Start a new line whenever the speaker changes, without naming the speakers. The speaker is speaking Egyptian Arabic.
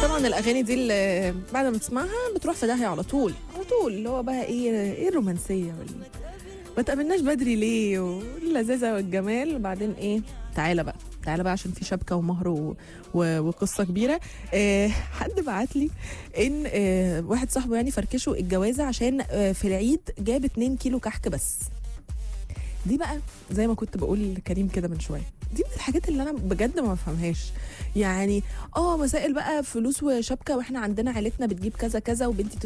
طبعا الاغاني دي اللي بعد ما تسمعها بتروح في داهيه على طول على طول اللي هو بقى ايه ايه الرومانسيه وال... ما تقابلناش بدري ليه واللذاذه والجمال وبعدين ايه تعالى بقى تعالى بقى عشان في شبكه ومهر و... و... وقصه كبيره آه حد بعت لي ان آه واحد صاحبه يعني فركشه الجوازه عشان آه في العيد جاب 2 كيلو كحك بس دي بقى زي ما كنت بقول لكريم كده من شويه دي من الحاجات اللي انا بجد ما بفهمهاش يعني اه مسائل بقى فلوس وشبكه واحنا عندنا عيلتنا بتجيب كذا كذا وبنتي